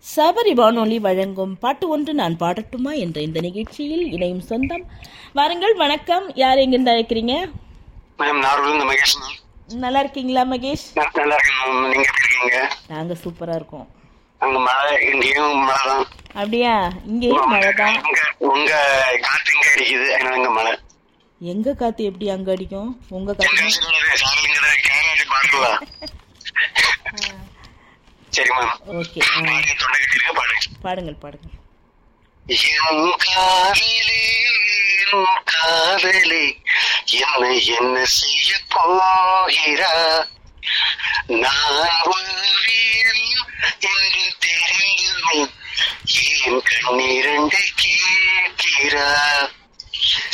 சபரி வானொலி வழங்கும் பாட்டு ஒன்று நான் பாடட்டுமா என்ற இந்த நிகழ்ச்சியில் இணையும் சொந்தம் வாருங்கள் வணக்கம் யார் எங்கிருந்து அழைக்கிறீங்க மேம் நார்வில் இருந்து மகேஷ் மேம் நல்லா இருக்கீங்களா மகேஷ் நான் நல்லா இருக்கேன் மேம் நீங்க எப்படி இருக்கீங்க நாங்க சூப்பரா இருக்கோம் அங்க மழை இங்கேயும் மழை தான் அப்படியா இங்கேயும் மழை தான் உங்க உங்க காத்து இங்க அடிக்குது அதனால இங்க மழை எங்க காத்து எப்படி அங்க அடிக்கும் உங்க எங்க காத்து சொல்லுறது சாரலிங்க கேரளாட்டி பாடல சரி மேம் ஓகே பாருங்க தொண்டை கட்டி இருக்க பாருங்க பாடுங்கள் பாடுங்கள் என் காதலே என் காதலே என்ன என்ன செய்ய போகிறா நான் ஓவியம் என்று தெரிந்துமே ஏன் கண்ணீரண்டை கேட்கிறா